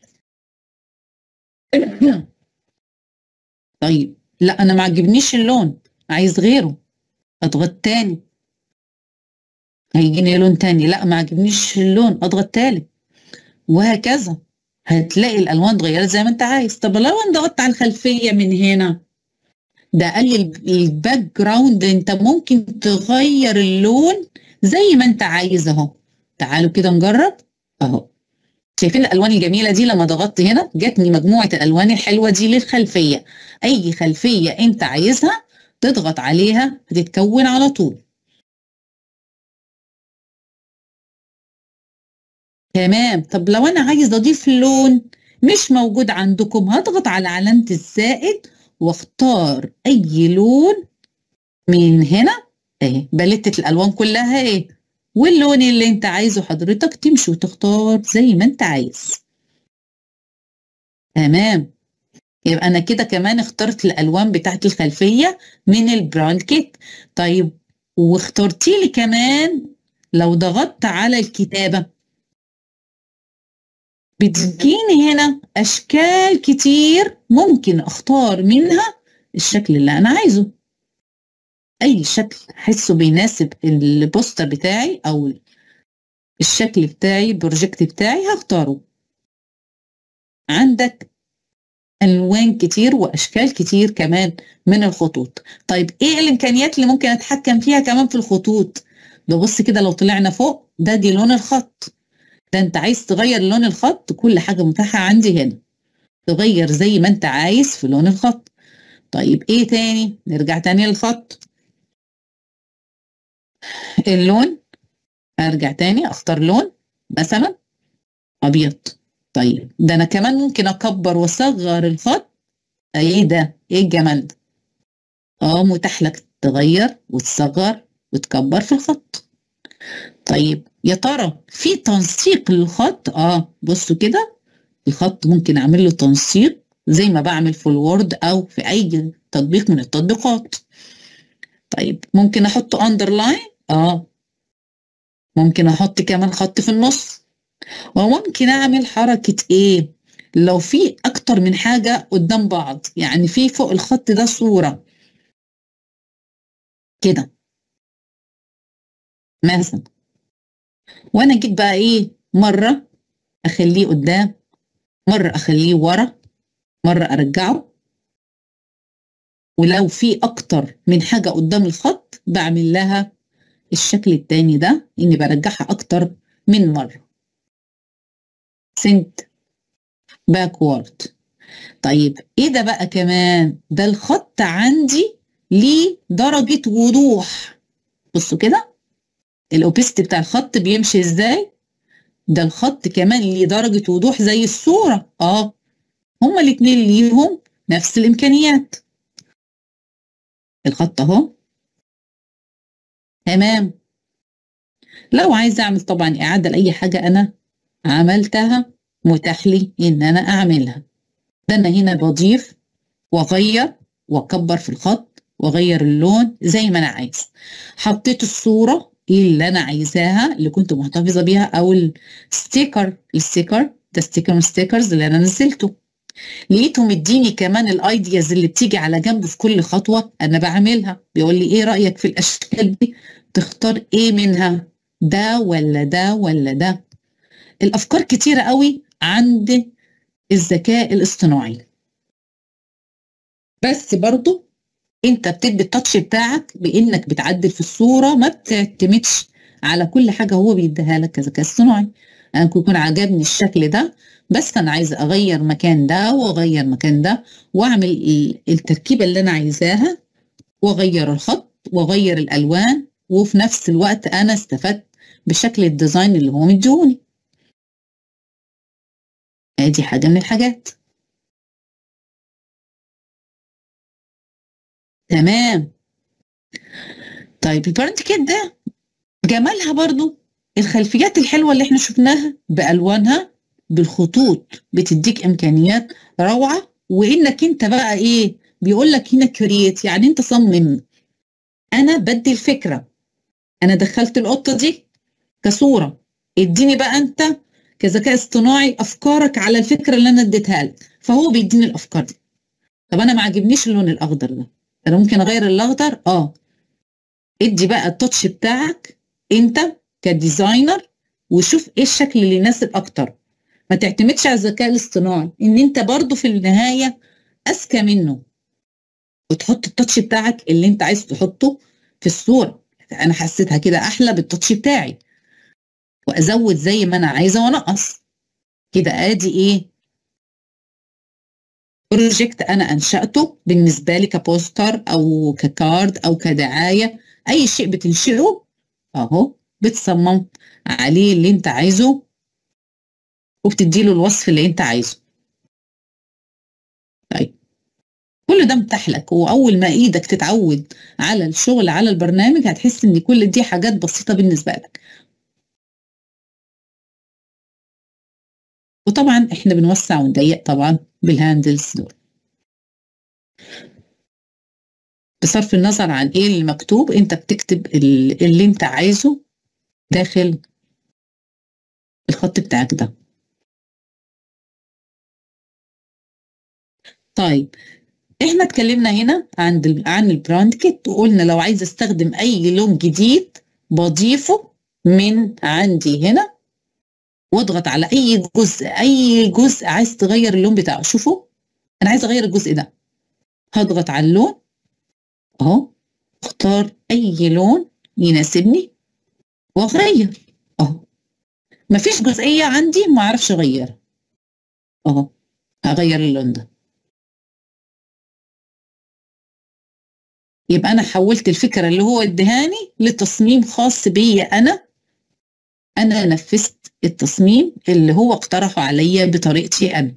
طيب لا انا ما عجبنيش اللون عايز غيره اضغط تاني هيجيني لون تاني لا ما عجبنيش اللون اضغط تالت وهكذا هتلاقي الالوان اتغيرت زي ما انت عايز طب لو انا ضغطت على الخلفيه من هنا ده قال لي الباك جراوند انت ممكن تغير اللون زي ما انت عايز اهو تعالوا كده نجرب اهو شايفين الالوان الجميله دي لما ضغطت هنا جاتني مجموعه الالوان الحلوه دي للخلفيه اي خلفيه انت عايزها تضغط عليها هتتكون على طول تمام طب لو انا عايز اضيف لون مش موجود عندكم هضغط على علامة الزائد واختار اي لون من هنا اهي باليتة الالوان كلها اهي واللون اللي انت عايزه حضرتك تمشي وتختار زي ما انت عايز تمام يبقى انا كده كمان اخترت الالوان بتاعت الخلفية من البراند كيت طيب واخترتي لي كمان لو ضغطت على الكتابة بتجيني هنا اشكال كتير ممكن اختار منها الشكل اللي انا عايزه اي شكل احسه بيناسب البوستر بتاعي او الشكل بتاعي البروجكت بتاعي هختاره عندك الوان كتير واشكال كتير كمان من الخطوط طيب ايه الامكانيات اللي ممكن اتحكم فيها كمان في الخطوط ببص كده لو طلعنا فوق ده دي لون الخط ده انت عايز تغير لون الخط كل حاجه متاحه عندي هنا تغير زي ما انت عايز في لون الخط طيب ايه تاني نرجع تاني للخط اللون ارجع تاني اختار لون مثلا ابيض طيب ده انا كمان ممكن اكبر واصغر الخط ايه ده ايه الجمال ده اه متاح لك تغير وتصغر وتكبر في الخط طيب يا ترى في تنسيق للخط اه بصوا كده الخط ممكن اعمل له تنسيق زي ما بعمل في الوورد او في اي تطبيق من التطبيقات طيب ممكن احط اندرلاين اه ممكن احط كمان خط في النص وممكن اعمل حركة ايه لو في اكتر من حاجة قدام بعض يعني في فوق الخط ده صورة كده مثلا وانا جيت بقى ايه مرة اخليه قدام مرة اخليه ورا مرة ارجعه ولو في اكتر من حاجة قدام الخط بعمل لها الشكل التاني ده اني برجعها اكتر من مرة سنت باكورد طيب ايه ده بقى كمان ده الخط عندي ليه درجة وضوح بصوا كده الاوبست بتاع الخط بيمشي ازاي ده الخط كمان ليه درجة وضوح زي الصورة اه هما الاتنين ليهم نفس الامكانيات الخط اهو تمام لو عايزه اعمل طبعا اعاده لاي حاجه انا عملتها متاح لي ان انا اعملها ده انا هنا بضيف واغير واكبر في الخط واغير اللون زي ما انا عايز حطيت الصوره اللي انا عايزاها اللي كنت محتفظه بيها او الستيكر الستيكر ده ستيكر من الستيكرز اللي انا نزلته لقيته مديني كمان الايدياز اللي بتيجي على جنب في كل خطوه انا بعملها بيقول لي ايه رايك في الاشكال دي تختار ايه منها ده ولا ده ولا ده الافكار كتيره قوي عند الذكاء الاصطناعي بس برضو انت بتدي التاتش بتاعك بانك بتعدل في الصوره ما بتعتمدش على كل حاجه هو بيديها لك كذكاء اصطناعي انا ممكن يكون عجبني الشكل ده بس انا عايزه اغير مكان ده واغير مكان ده واعمل التركيبه اللي انا عايزاها واغير الخط واغير الالوان وفي نفس الوقت انا استفدت بشكل الديزاين اللي هو مديهوني ادي حاجه من الحاجات تمام طيب البارنت كيت ده جمالها برضو الخلفيات الحلوه اللي احنا شفناها بالوانها بالخطوط بتديك امكانيات روعه وانك انت بقى ايه بيقول لك هنا كرييت يعني انت صمم انا بدي الفكره انا دخلت القطه دي كصوره اديني بقى انت كذكاء اصطناعي افكارك على الفكره اللي انا اديتها لك فهو بيديني الافكار دي طب انا ما عجبنيش اللون الاخضر ده انا ممكن اغير الاخضر اه ادي بقى التاتش بتاعك انت كديزاينر وشوف ايه الشكل اللي يناسب اكتر ما تعتمدش على الذكاء الاصطناعي ان انت برضو في النهايه اذكى منه وتحط التاتش بتاعك اللي انت عايز تحطه في الصوره انا حسيتها كده احلى بالتاتش بتاعي وازود زي ما انا عايزه وانقص كده ادي ايه بروجكت انا انشاته بالنسبه لي كبوستر او ككارد او كدعايه اي شيء بتنشئه اهو بتصمم عليه اللي انت عايزه وبتديله الوصف اللي انت عايزه طيب كل ده متاح لك واول ما ايدك تتعود على الشغل على البرنامج هتحس ان كل دي حاجات بسيطه بالنسبه لك وطبعا احنا بنوسع ونضيق طبعا بالهاندلز دول بصرف النظر عن ايه اللي مكتوب انت بتكتب اللي انت عايزه داخل الخط بتاعك ده طيب احنا اتكلمنا هنا عن عن البراند كيت وقلنا لو عايزه استخدم اي لون جديد بضيفه من عندي هنا واضغط على اي جزء اي جزء عايز تغير اللون بتاعه شوفوا انا عايز اغير الجزء ده هضغط على اللون اهو اختار اي لون يناسبني واغير اهو مفيش جزئيه عندي ما اعرفش اغيرها اهو هغير اللون ده يبقى انا حولت الفكره اللي هو ادهاني لتصميم خاص بيا انا انا نفذت التصميم اللي هو اقترحه عليا بطريقتي انا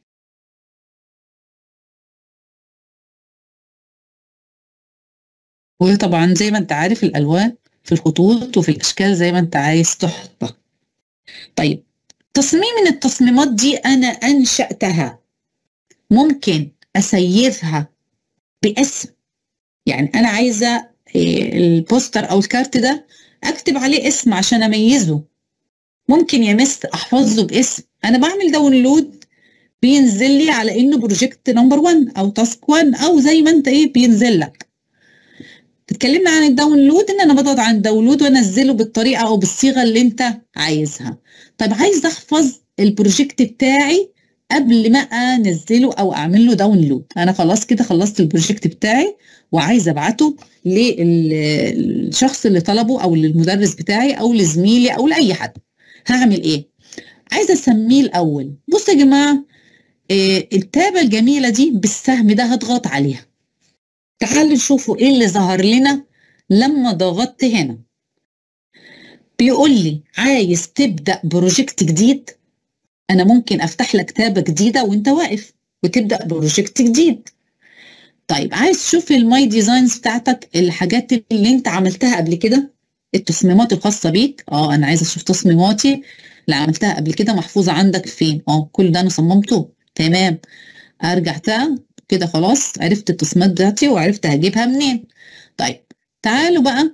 وطبعا زي ما انت عارف الالوان في الخطوط وفي الاشكال زي ما انت عايز تحطها طيب تصميم من التصميمات دي انا انشاتها ممكن اسيفها باسم يعني انا عايزه البوستر او الكارت ده اكتب عليه اسم عشان اميزه ممكن يا مس احفظه باسم انا بعمل داونلود بينزل لي على انه بروجكت نمبر 1 او تاسك 1 او زي ما انت ايه بينزل لك اتكلمنا عن الداونلود ان انا بضغط على الداونلود وانزله بالطريقه او بالصيغه اللي انت عايزها طيب عايز احفظ البروجكت بتاعي قبل ما انزله او اعمل له داونلود انا خلاص كده خلصت البروجكت بتاعي وعايزه ابعته للشخص اللي طلبه او للمدرس بتاعي او لزميلي او لاي حد هعمل ايه عايزه اسميه الاول بصوا يا جماعه إيه التابه الجميله دي بالسهم ده هضغط عليها تعالوا نشوفوا ايه اللي ظهر لنا لما ضغطت هنا بيقول لي عايز تبدا بروجكت جديد انا ممكن افتح لك تابه جديده وانت واقف وتبدا بروجكت جديد طيب عايز تشوف الماي ديزاينز بتاعتك الحاجات اللي انت عملتها قبل كده التصميمات الخاصه بيك اه انا عايزه اشوف تصميماتي اللي عملتها قبل كده محفوظه عندك فين اه كل ده انا صممته تمام ارجع تاني كده خلاص عرفت التصميمات بتاعتي وعرفت هجيبها منين طيب تعالوا بقى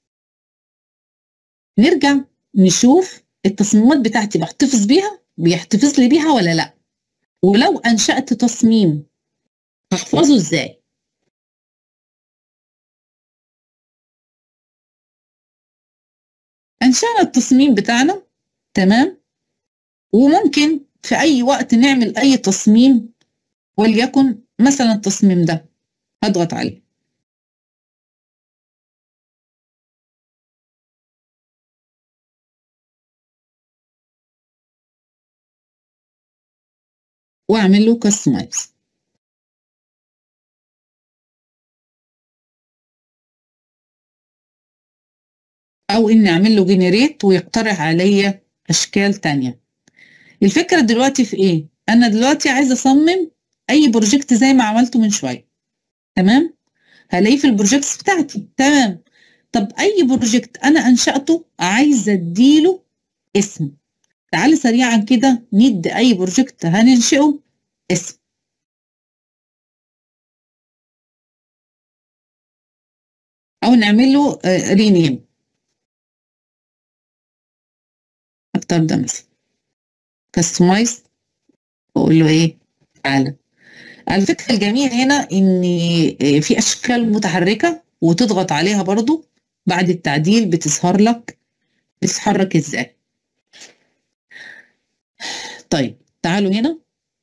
نرجع نشوف التصميمات بتاعتي بحتفظ بيها بيحتفظ لي بيها ولا لا ولو انشأت تصميم هحفظه ازاي انشأنا التصميم بتاعنا تمام وممكن في اي وقت نعمل اي تصميم وليكن مثلا التصميم ده هضغط عليه واعمل له كاستمايز او اني اعمل له جنريت ويقترح عليا اشكال تانية الفكرة دلوقتي في ايه انا دلوقتي عايزة اصمم اي بروجكت زي ما عملته من شوية تمام هلاقيه في البروجكتس بتاعتي تمام طب اي بروجكت انا انشأته عايزة اديله اسم تعالي سريعا كده ندي اي بروجكت هننشئه اسم او نعمل له رينيم اختار ده مثلا كاستمايز واقول له ايه تعالى الفكره الجميل هنا ان في اشكال متحركه وتضغط عليها برضو بعد التعديل بتظهر لك بتتحرك ازاي طيب تعالوا هنا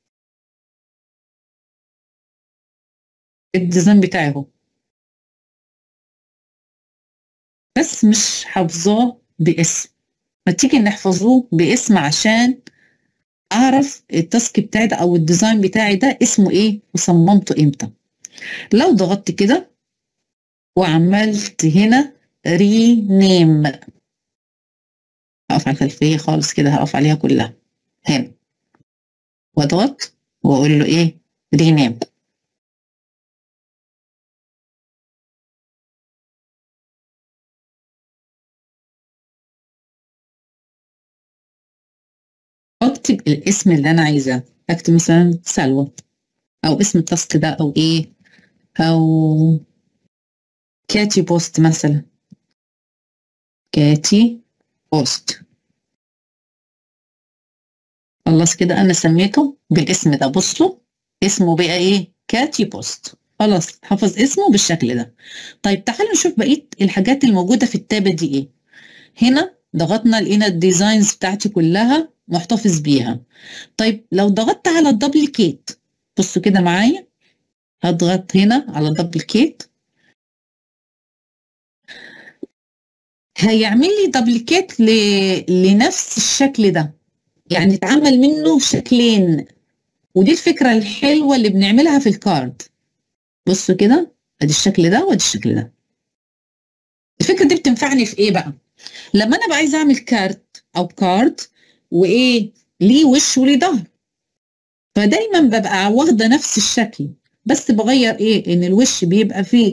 الديزاين بتاعي اهو بس مش حافظاه باسم ما تيجي نحفظوه باسم عشان اعرف التاسك بتاعي ده او الديزاين بتاعي ده اسمه ايه وصممته امتى لو ضغطت كده وعملت هنا رينيم هقف على الخلفيه خالص كده هقف عليها كلها هنا واضغط واقول له ايه رينيم اكتب الاسم اللي انا عايزاه اكتب مثلا سلوى او اسم التاسك ده او ايه او كاتي بوست مثلا كاتي بوست خلاص كده انا سميته بالاسم ده بصوا اسمه بقى ايه كاتي بوست خلاص حفظ اسمه بالشكل ده طيب تعالوا نشوف بقيه الحاجات الموجوده في التابه دي ايه هنا ضغطنا لقينا الديزاينز بتاعتي كلها محتفظ بيها طيب لو ضغطت على الدبليكيت بصوا كده معايا هضغط هنا على الدبليكيت هيعمل لي دبليكيت ل... لنفس الشكل ده يعني اتعمل منه شكلين ودي الفكرة الحلوة اللي بنعملها في الكارد بصوا كده ادي الشكل ده وادي الشكل ده الفكره دي بتنفعني في ايه بقى لما انا بقى عايزه اعمل كارت او كارد وايه ليه وش وليه ظهر فدايما ببقى واخده نفس الشكل بس بغير ايه ان الوش بيبقى فيه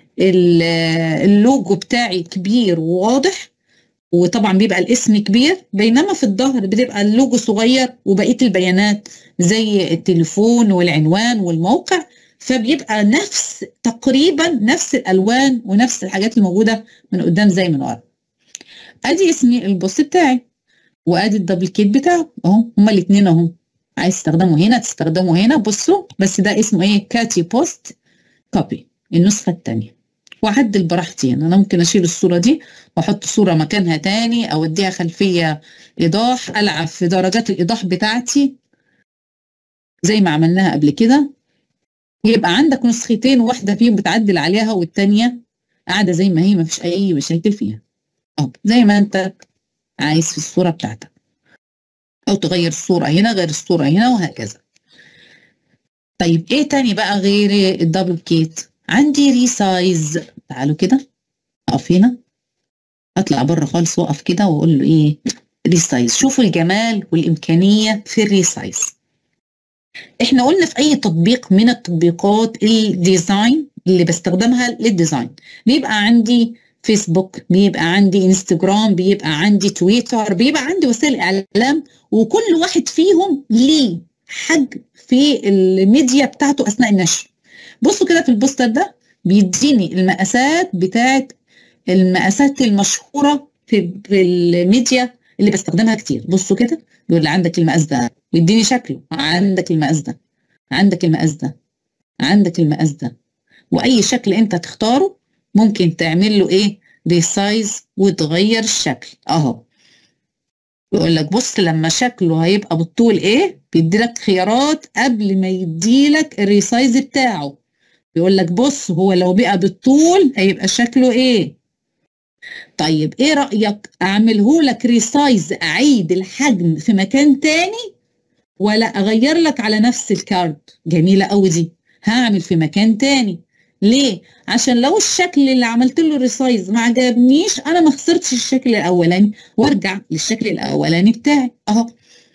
اللوجو بتاعي كبير وواضح وطبعا بيبقى الاسم كبير بينما في الظهر بتبقى اللوجو صغير وبقيه البيانات زي التليفون والعنوان والموقع فبيبقى نفس تقريبا نفس الالوان ونفس الحاجات الموجوده من قدام زي من ورا ادي اسمي البوست بتاعي وادي الدبليكيت بتاعه اهو هما الاثنين اهو عايز تستخدمه هنا تستخدمه هنا بصوا بس ده اسمه ايه كاتي بوست كوبي النسخه الثانيه واعدل براحتي انا ممكن اشيل الصوره دي واحط صوره مكانها تاني او اديها خلفيه ايضاح العب في درجات الايضاح بتاعتي زي ما عملناها قبل كده يبقى عندك نسختين واحده فيهم بتعدل عليها والتانيه قاعده زي ما هي ما فيش اي مشاكل فيها اه زي ما انت عايز في الصوره بتاعتك او تغير الصوره هنا غير الصوره هنا وهكذا طيب ايه تاني بقى غير الدبل كيت عندي ريسايز تعالوا كده اقف هنا اطلع بره خالص واقف كده واقول له ايه ريسايز شوفوا الجمال والامكانيه في الريسايز احنا قلنا في اي تطبيق من التطبيقات الديزاين اللي بستخدمها للديزاين بيبقى عندي فيسبوك بيبقى عندي انستجرام بيبقى عندي تويتر بيبقى عندي وسائل اعلام وكل واحد فيهم ليه حج في الميديا بتاعته اثناء النشر بصوا كده في البوستر ده بيديني المقاسات بتاعت المقاسات المشهوره في, في الميديا اللي بستخدمها كتير بصوا كده يقول لي عندك المقاس ده ويديني شكله عندك المقاس ده عندك المقاس ده عندك المقاس ده واي شكل انت تختاره ممكن تعمل له ايه ريسايز وتغير الشكل اهو يقول لك بص لما شكله هيبقى بالطول ايه بيدي لك خيارات قبل ما يدي لك الريسايز بتاعه بيقول لك بص هو لو بقى بالطول هيبقى شكله ايه طيب ايه رايك اعمله لك ريسايز اعيد الحجم في مكان تاني ولا اغير لك على نفس الكارد جميله قوي دي هعمل في مكان تاني ليه عشان لو الشكل اللي عملت له ريسايز ما عجبنيش انا ما خسرتش الشكل الاولاني وارجع للشكل الاولاني بتاعي اهو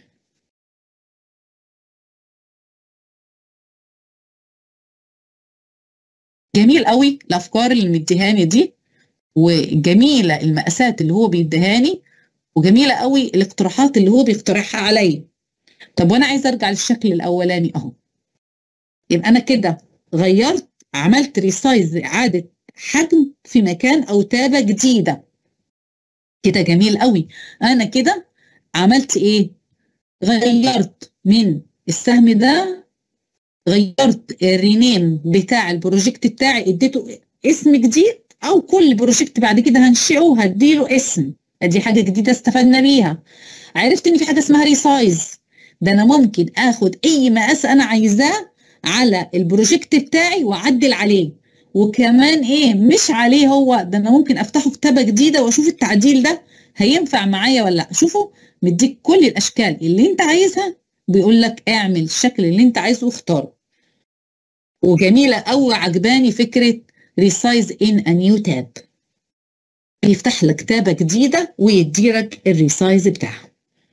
جميل قوي الافكار اللي مديهاني دي وجميله المقاسات اللي هو بيديهاني وجميله قوي الاقتراحات اللي هو بيقترحها عليا طب وانا عايزه ارجع للشكل الاولاني اهو يبقى انا كده غيرت عملت ريسايز اعاده حجم في مكان او تابه جديده كده جميل قوي انا كده عملت ايه غيرت من السهم ده غيرت الرينيم بتاع البروجكت بتاعي اديته اسم جديد او كل بروجكت بعد كده هنشئه هديله اسم ادي حاجه جديده استفدنا بيها عرفت ان في حاجه اسمها ريسايز ده انا ممكن اخد اي مقاس انا عايزاه على البروجكت بتاعي واعدل عليه وكمان ايه مش عليه هو ده انا ممكن افتحه كتابه جديده واشوف التعديل ده هينفع معايا ولا لا شوفوا مديك كل الاشكال اللي انت عايزها بيقول لك اعمل الشكل اللي انت عايزه واختاره وجميله قوي عجباني فكره ريسايز ان ا نيو تاب يفتح لك تابه جديده ويديلك الريسايز بتاعها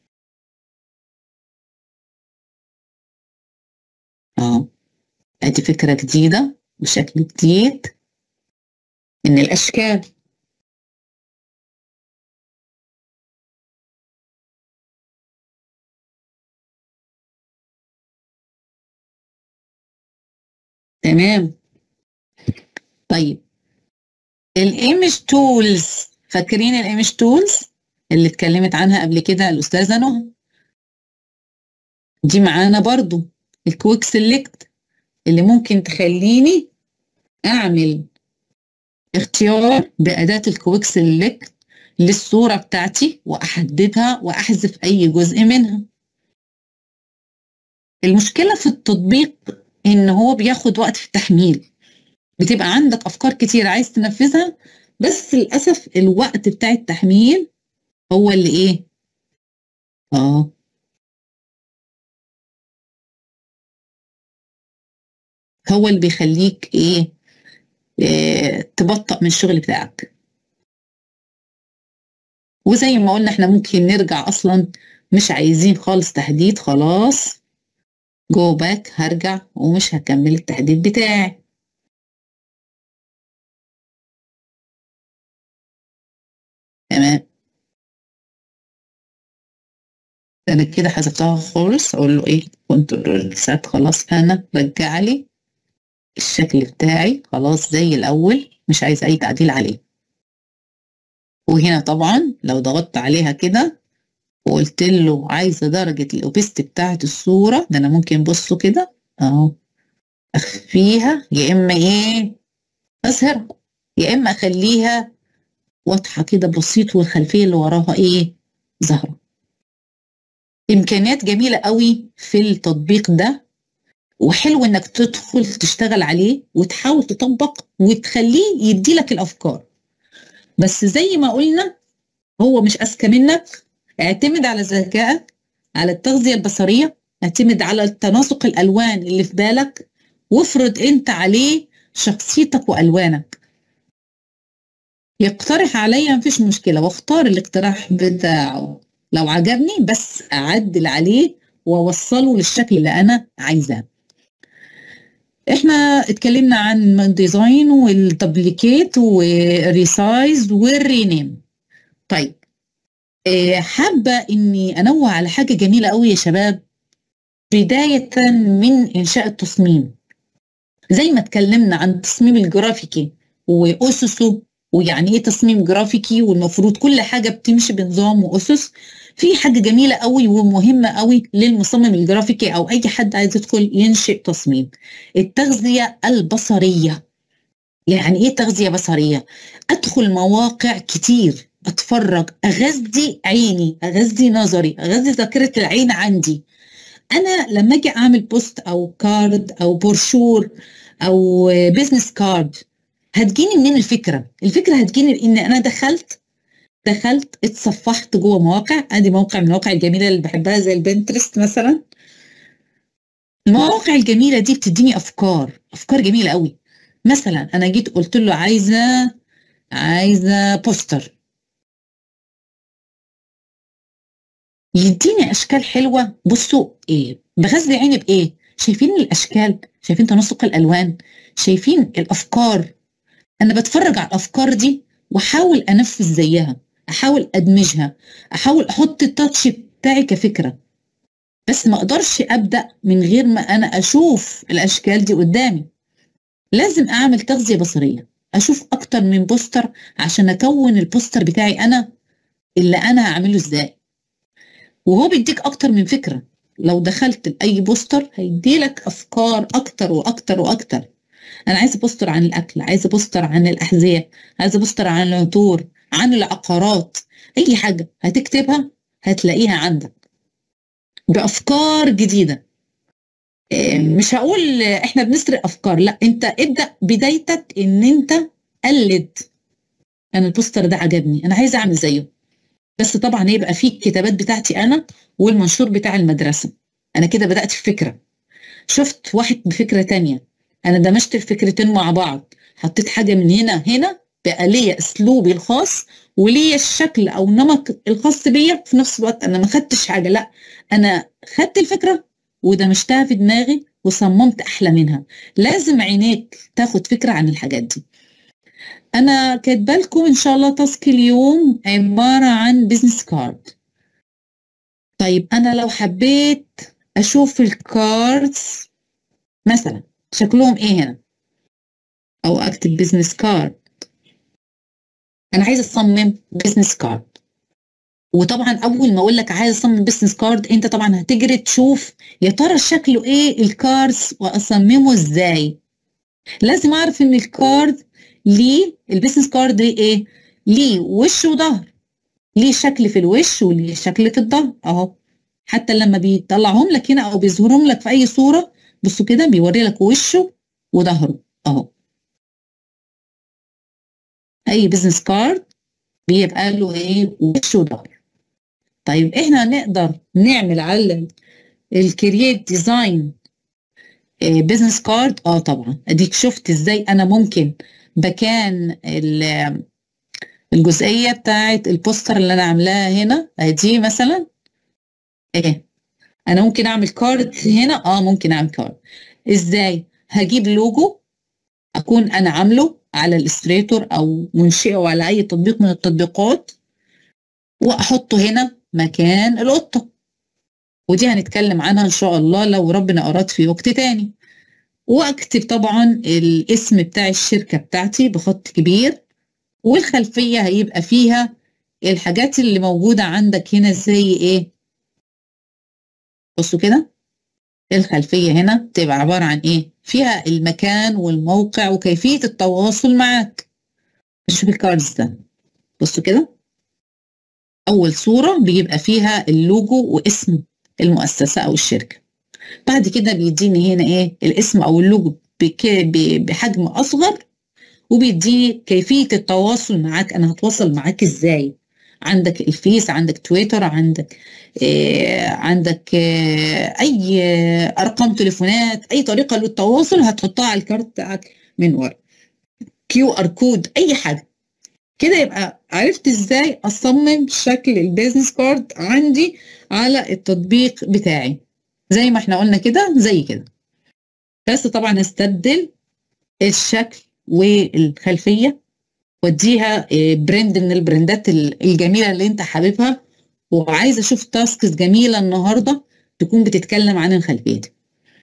اه ادي فكره جديده بشكل جديد من الاشكال تمام طيب الايمج تولز فاكرين الايمج تولز اللي اتكلمت عنها قبل كده الاستاذه نهى دي معانا برضو الكويك سيلكت اللي ممكن تخليني اعمل اختيار باداه الكويك سيلكت للصوره بتاعتي واحددها واحذف اي جزء منها المشكله في التطبيق ان هو بياخد وقت في التحميل بتبقى عندك افكار كتير عايز تنفذها بس للاسف الوقت بتاع التحميل هو اللي ايه اه هو اللي بيخليك ايه اه تبطأ من الشغل بتاعك وزي ما قلنا احنا ممكن نرجع اصلا مش عايزين خالص تحديد خلاص جو باك هرجع ومش هكمل التحديد بتاعي تمام انا كده حذفتها خالص اقول له ايه كنترول سات خلاص انا رجع لي الشكل بتاعي خلاص زي الاول مش عايز اي تعديل عليه وهنا طبعا لو ضغطت عليها كده وقلت له عايزه درجه الاوبست بتاعت الصوره ده انا ممكن بصوا كده اهو اخفيها يا اما ايه اظهرها يا اما اخليها واضحه كده بسيط والخلفيه اللي وراها ايه ظاهره امكانيات جميله قوي في التطبيق ده وحلو انك تدخل تشتغل عليه وتحاول تطبق وتخليه يدي لك الافكار بس زي ما قلنا هو مش اذكى منك اعتمد على ذكائك على التغذيه البصريه اعتمد على تناسق الالوان اللي في بالك وافرض انت عليه شخصيتك والوانك يقترح عليا مفيش مشكله واختار الاقتراح بتاعه لو عجبني بس اعدل عليه واوصله للشكل اللي انا عايزاه احنا اتكلمنا عن الديزاين والدبليكيت والريسايز والرينيم طيب اه حابه اني انوه على حاجه جميله قوي يا شباب بدايه من انشاء التصميم زي ما اتكلمنا عن التصميم الجرافيكي واسسه ويعني ايه تصميم جرافيكي والمفروض كل حاجه بتمشي بنظام واسس في حاجه جميله قوي ومهمه قوي للمصمم الجرافيكي او اي حد عايز يدخل ينشئ تصميم التغذيه البصريه يعني ايه تغذيه بصريه ادخل مواقع كتير اتفرج اغذي عيني اغذي نظري اغذي ذاكره العين عندي انا لما اجي اعمل بوست او كارد او بروشور او بيزنس كارد هتجيني منين الفكره الفكره هتجيني ان انا دخلت دخلت اتصفحت جوه مواقع ادي موقع من المواقع الجميله اللي بحبها زي البنترست مثلا المواقع الجميله دي بتديني افكار افكار جميله قوي مثلا انا جيت قلت له عايزه عايزه بوستر يديني اشكال حلوه بصوا ايه بغذي عيني بايه شايفين الاشكال شايفين تناسق الالوان شايفين الافكار انا بتفرج على الافكار دي واحاول انفذ زيها احاول ادمجها احاول احط التاتش بتاعي كفكره بس ما اقدرش ابدا من غير ما انا اشوف الاشكال دي قدامي لازم اعمل تغذيه بصريه اشوف اكتر من بوستر عشان اكون البوستر بتاعي انا اللي انا هعمله ازاي وهو بيديك اكتر من فكره لو دخلت لاي بوستر هيديلك افكار اكتر واكتر واكتر انا عايزه بوستر عن الاكل عايزه بوستر عن الاحذيه عايزه بوستر عن العطور عن العقارات اي حاجه هتكتبها هتلاقيها عندك بافكار جديده مش هقول احنا بنسرق افكار لا انت ابدا بدايتك ان انت قلد انا البوستر ده عجبني انا عايزه اعمل زيه بس طبعا يبقى فيه الكتابات بتاعتي انا والمنشور بتاع المدرسه انا كده بدات في فكره شفت واحد بفكره تانية انا دمجت الفكرتين مع بعض حطيت حاجه من هنا هنا بقى ليا اسلوبي الخاص وليا الشكل او النمط الخاص بيا في نفس الوقت انا ما خدتش حاجه لا انا خدت الفكره ودمجتها في دماغي وصممت احلى منها لازم عينيك تاخد فكره عن الحاجات دي انا كاتبه لكم ان شاء الله تاسك اليوم عباره عن بزنس كارد طيب انا لو حبيت اشوف الكاردز مثلا شكلهم ايه هنا او اكتب بزنس كارد انا عايزه اصمم بزنس كارد وطبعا اول ما اقول لك عايز اصمم بزنس كارد انت طبعا هتجري تشوف يا ترى شكله ايه الكاردز واصممه ازاي لازم اعرف ان الكارد ليه البيزنس كارد ليه ايه ليه وش وظهر ليه شكل في الوش وليه شكل في الظهر اهو حتى لما بيطلعهم لك هنا او بيظهرهم لك في اي صوره بصوا كده بيوري لك وشه وظهره اهو اي بيزنس كارد بيبقى له ايه وش وظهر طيب احنا نقدر نعمل على الكرييت ديزاين بيزنس كارد اه طبعا اديك شفت ازاي انا ممكن مكان الجزئيه بتاعت البوستر اللي انا عاملاها هنا دي مثلا ايه انا ممكن اعمل كارد هنا اه ممكن اعمل كارد ازاي هجيب لوجو اكون انا عامله على الاستريتور او منشئه على اي تطبيق من التطبيقات واحطه هنا مكان القطه ودي هنتكلم عنها ان شاء الله لو ربنا اراد في وقت تاني واكتب طبعا الاسم بتاع الشركه بتاعتي بخط كبير والخلفيه هيبقى فيها الحاجات اللي موجوده عندك هنا زي ايه بصوا كده الخلفيه هنا تبقى عباره عن ايه فيها المكان والموقع وكيفيه التواصل معك شوف الكاردز ده بصوا كده اول صوره بيبقى فيها اللوجو واسم المؤسسه او الشركه بعد كده بيديني هنا ايه الاسم او اللوجو بحجم اصغر وبيديني كيفيه التواصل معاك انا هتواصل معاك ازاي عندك الفيس عندك تويتر عندك إيه عندك إيه اي ارقام تليفونات اي طريقه للتواصل هتحطها على الكارت بتاعك من ورا كيو ار كود اي حاجه كده يبقى عرفت ازاي اصمم شكل البيزنس كارد عندي على التطبيق بتاعي زي ما احنا قلنا كده زي كده بس طبعا استبدل الشكل والخلفيه واديها برند من البراندات الجميله اللي انت حاببها وعايزه اشوف تاسكس جميله النهارده تكون بتتكلم عن الخلفيه دي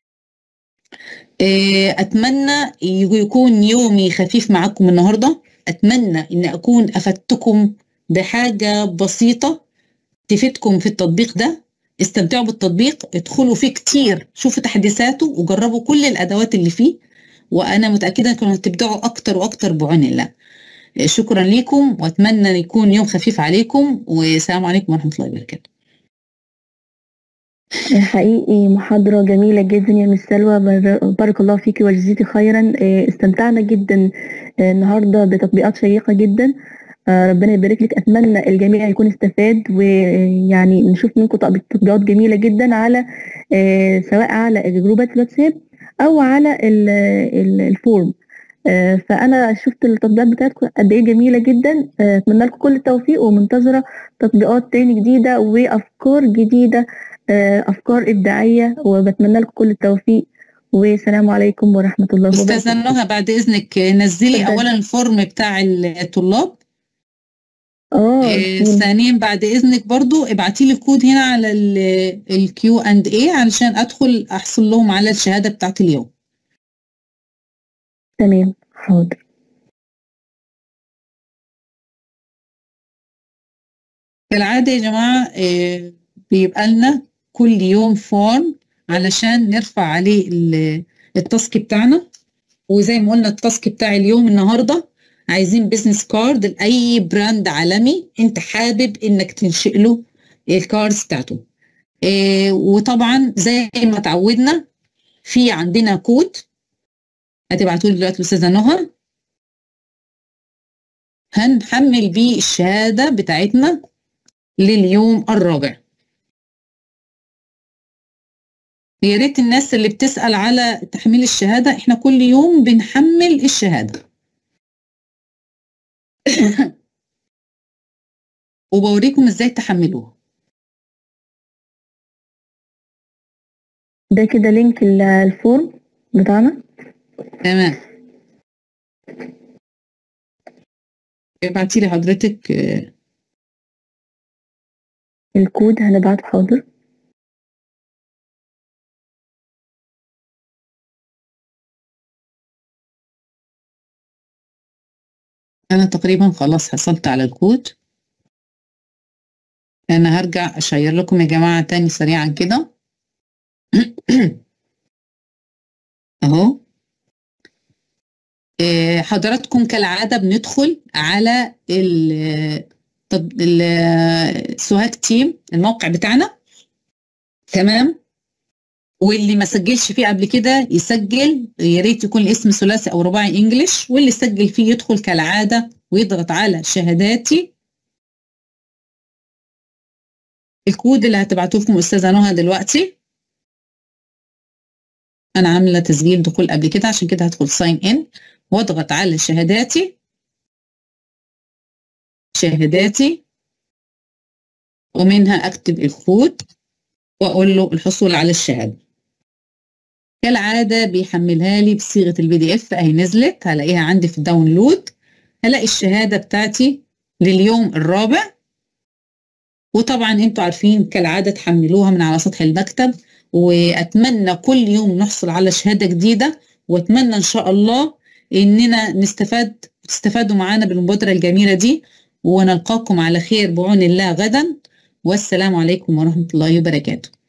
اتمنى يكون يومي خفيف معاكم النهارده اتمنى ان اكون افدتكم بحاجه بسيطه تفيدكم في التطبيق ده استمتعوا بالتطبيق ادخلوا فيه كتير شوفوا تحديثاته وجربوا كل الادوات اللي فيه وانا متاكده انكم هتبدعوا اكتر واكتر بعون الله شكرا لكم واتمنى ان يكون يوم خفيف عليكم والسلام عليكم ورحمه الله وبركاته حقيقي محاضرة جميلة جدا يا مس سلوى بارك الله فيك وجزيتي خيرا استمتعنا جدا النهاردة بتطبيقات شيقة جدا ربنا يبارك لك اتمنى الجميع يكون استفاد ويعني نشوف منكم تطبيقات جميله جدا على سواء على جروبات الواتساب او على الفورم فانا شفت التطبيقات بتاعتكم قد ايه جميله جدا اتمنى لكم كل التوفيق ومنتظره تطبيقات تاني جديده وافكار جديده افكار ابداعيه وبتمنى لكم كل التوفيق والسلام عليكم ورحمه الله وبركاته استاذه نهى بعد اذنك نزلي اولا الفورم بتاع الطلاب اه ثانيا بعد اذنك برضو ابعتي لي كود هنا على الكيو اند اي علشان ادخل احصل لهم على الشهاده بتاعت اليوم تمام حاضر كالعاده يا جماعه بيبقى لنا كل يوم فورم علشان نرفع عليه التاسك بتاعنا وزي ما قلنا التاسك بتاع اليوم النهارده عايزين بيزنس كارد لاي براند عالمي انت حابب انك تنشئ له الكاردز بتاعته إيه وطبعا زي ما اتعودنا في عندنا كود هتبعتوا لي دلوقتي الاستاذه نهى هنحمل بيه الشهاده بتاعتنا لليوم الرابع يا ريت الناس اللي بتسال على تحميل الشهاده احنا كل يوم بنحمل الشهاده وبوريكم ازاي تحملوها ده كده لينك الفورم بتاعنا تمام ابعتي لي حضرتك الكود هنبعته حاضر انا تقريبا خلاص حصلت على الكود انا هرجع اشير لكم يا جماعه تاني سريعا كده اهو حضراتكم كالعاده بندخل على السوهاج تيم الموقع بتاعنا تمام واللي ما سجلش فيه قبل كده يسجل يا ريت يكون الاسم ثلاثي او رباعي انجلش واللي سجل فيه يدخل كالعاده ويضغط على شهاداتي الكود اللي هتبعتوه لكم استاذه نهى دلوقتي انا عامله تسجيل دخول قبل كده عشان كده هدخل ساين ان واضغط على شهاداتي شهاداتي ومنها اكتب الكود واقول له الحصول على الشهاده كالعاده بيحملها لي بصيغه البي دي اف اهي نزلت هلاقيها عندي في الداونلود هلاقي الشهاده بتاعتي لليوم الرابع وطبعا انتوا عارفين كالعاده تحملوها من على سطح المكتب واتمنى كل يوم نحصل على شهاده جديده واتمنى ان شاء الله اننا نستفاد تستفادوا معانا بالمبادره الجميله دي ونلقاكم على خير بعون الله غدا والسلام عليكم ورحمه الله وبركاته